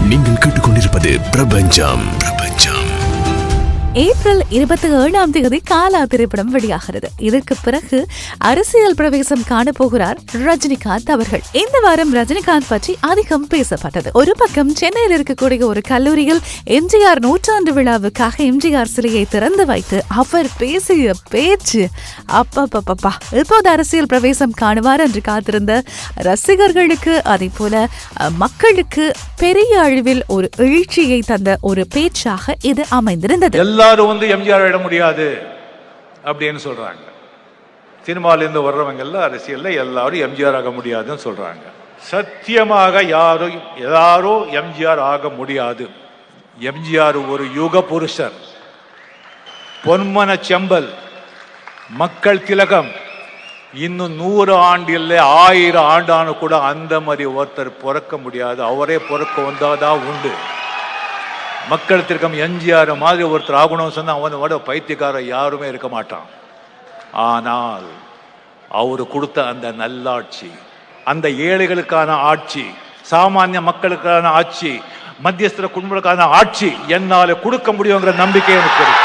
நீங்கள் கேட்டுக்கொண்டிருப்பது பிரபஞ்சம் பிரபஞ்சம் ஏப்ரல் இருபத்தி ஏழாம் தேதி காலா திரைப்படம் வெளியாகிறது இதற்கு பிறகு அரசியல் பிரவேசம் காண போகிறார் ரஜினிகாந்த் அவர்கள் இந்த வாரம் ரஜினிகாந்த் பற்றி அதிகம் பேசப்பட்டது ஒரு பக்கம் சென்னையில் இருக்கக்கூடிய ஒரு கல்லூரியில் எம்ஜிஆர் நூற்றாண்டு விழாவுக்காக எம்ஜிஆர் சிலையை திறந்து வைத்து அவர் பேசிய பேச்சு அப்பப்பப்பா இப்போது அரசியல் பிரவேசம் காணுவார் என்று காத்திருந்த ரசிகர்களுக்கு அதே போல அஹ், மக்களுக்கு பெரிய அளவில் ஒரு எழுச்சியை தந்த ஒரு பேச்சாக இது அமைந்திருந்தது எல்லாரும் வந்து எம்ஜிஆர் விட முடியாது அப்படின்னு சொல்றாங்க சினிமாலேருந்து வர்றவங்க எல்லாம் அரசியல்ல எல்லாரும் எம்ஜிஆர் ஆக முடியாதுன்னு சொல்றாங்க சத்தியமாக யாரும் யாரோ எம்ஜிஆர் ஆக முடியாது எம்ஜிஆர் ஒரு யுக புருஷர் பொன்மன செம்பல் மக்கள் திலகம் இன்னும் நூறு ஆண்டு இல்லை ஆயிரம் ஆண்டானு கூட அந்த மாதிரி ஒருத்தர் பிறக்க முடியாது அவரே பிறக்க வந்தாதான் உண்டு மக்கள் திருக்கம் எம்ஜிஆர் மாதிரி ஒருத்தர் ஆகணும்னு சொன்னா அவனை விட பைத்தியக்காரன் யாருமே இருக்க மாட்டான் ஆனால் அவர் கொடுத்த அந்த நல்லாட்சி அந்த ஏழைகளுக்கான ஆட்சி சாமானிய மக்களுக்கான ஆட்சி மத்தியஸ்தர குடும்பங்களுக்கான ஆட்சி என்னால கொடுக்க முடியுங்கிற நம்பிக்கை எனக்கு இருக்கு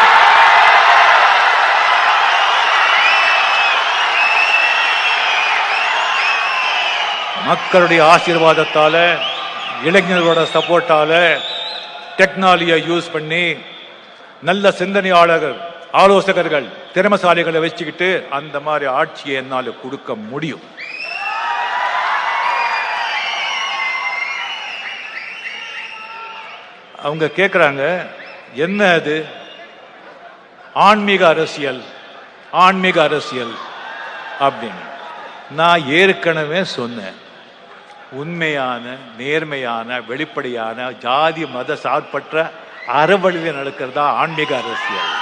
மக்களுடைய ஆசீர்வாதத்தால இளைஞர்களோட சப்போர்ட்டால டெக்னாலஜியை யூஸ் பண்ணி நல்ல சிந்தனையாளர்கள் ஆலோசகர்கள் திறமசாலிகளை வச்சுக்கிட்டு அந்த மாதிரி ஆட்சியை என்னால் கொடுக்க முடியும் அவங்க கேட்குறாங்க என்ன அது ஆன்மீக அரசியல் ஆன்மீக அரசியல் அப்படின்னு நான் ஏற்கனவே சொன்னேன் உண்மையான நேர்மையான வெளிப்படையான ஜாதி மத சார்பற்ற அறவழியில் நடக்கிறதா ஆன்மீக அரசியல்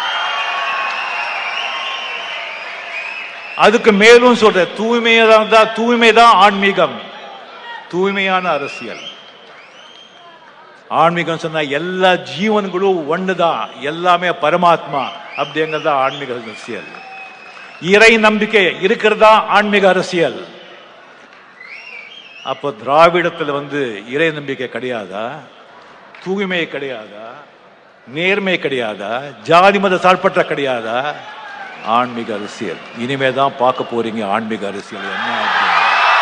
அதுக்கு மேலும் சொல்ற தூய்மைதான் தான் தூய்மை தான் ஆன்மீகம் தூய்மையான அரசியல் ஆன்மீகம் சொன்னா எல்லா ஜீவன்களும் ஒண்ணுதான் எல்லாமே பரமாத்மா அப்படிங்கிறதா ஆன்மீக அரசியல் இறை நம்பிக்கை இருக்கிறதா ஆன்மீக அரசியல் அப்போ திராவிடத்தில் வந்து இறை நம்பிக்கை கிடையாதா தூய்மை கிடையாதா நேர்மை கிடையாதா ஜாதி மத சார்பற்ற கிடையாதா ஆன்மீக அரசியல் இனிமே தான் பார்க்க போறீங்க ஆன்மீக அரசியல் என்ன அப்படின்னு.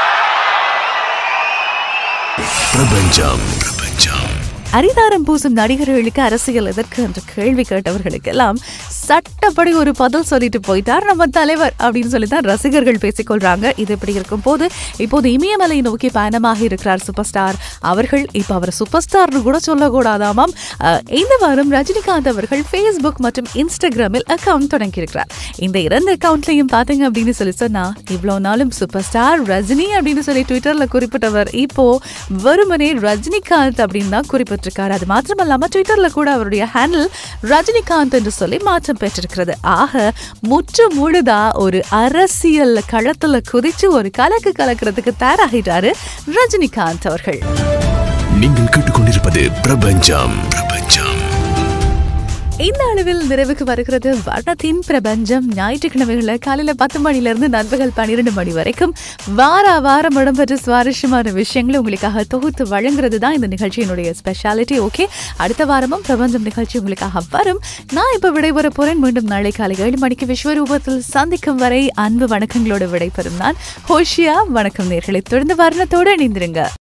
பிரபஞ்சம் பிரபஞ்சம் அரிதாரம் பூசும் நடிகர்களுக்கு அரசியல் எதற்கு என்ற கேள்வி கேட்டவர்களுக்கெல்லாம் சட்டப்படி ஒரு பதில் சொல்லிட்டு போயிட்டார் நம்ம தலைவர் அப்படின்னு சொல்லி தான் ரசிகர்கள் பேசிக்கொள்றாங்க இது இப்படி இருக்கும் போது இப்போது இமயமலை நோக்கி பயணமாக இருக்கிறார் சூப்பர் ஸ்டார் அவர்கள் இப்ப அவர் சூப்பர் ஸ்டார்னு கூட சொல்லக்கூடாதாமாம் அஹ், இந்த வாரம் ரஜினிகாந்த் அவர்கள் ஃபேஸ்புக் மற்றும் இன்ஸ்டாகிராமில் அக்கவுண்ட் தொடங்கியிருக்கிறார் இந்த இரண்டு அக்கவுண்ட்லையும் பாத்தீங்க அப்படின்னு சொல்லி சொன்னா இவ்வளவு நாளும் சூப்பர் ஸ்டார் ரஜினி அப்படின்னு சொல்லி ட்விட்டர்ல குறிப்பிட்டவர் இப்போ வெறுமனே ரஜினிகாந்த் அப்படின்னு தான் குறிப்பிட்டிருக்காரு அது மாத்திரமல்லாம ட்விட்டர்ல கூட அவருடைய ஹேண்டில் ரஜினிகாந்த் என்று சொல்லி மாற்றம் பெற்றிருக்கிறது ஆக முற்று முழுதா ஒரு அரசியல் களத்துல குதிச்சு ஒரு கலக்கு கலக்கிறதுக்கு தயாராகிட்டாரு ரஜினிகாந்த் அவர்கள் நீங்கள் கேட்டுக்கொண்டிருப்பது பிரபஞ்சம் பிரபஞ்சம் இந்த அளவில் நிறைவுக்கு வருகிறது வர்ணத்தின் பிரபஞ்சம் ஞாயிற்றுக்கிழமைகளில் காலையில பத்து மணில இருந்து நண்பகல் பன்னிரெண்டு மணி வரைக்கும் வார வாரம் இடம்பெற்ற சுவாரஸ்யமான விஷயங்களை உங்களுக்காக தொகுத்து வழங்குறது தான் இந்த நிகழ்ச்சியினுடைய ஸ்பெஷாலிட்டி ஓகே அடுத்த வாரமும் பிரபஞ்சம் நிகழ்ச்சி உங்களுக்காக வரும் நான் இப்ப விடைபெற போறேன் மீண்டும் நாளை காலை ஏழு மணிக்கு விஸ்வரூபத்தில் சந்திக்கும் வரை அன்பு வணக்கங்களோடு விடைபெறும் நான் ஹோஷியா வணக்கம் நேர்களை தொடர்ந்து வர்ணத்தோடு இணைந்திருங்க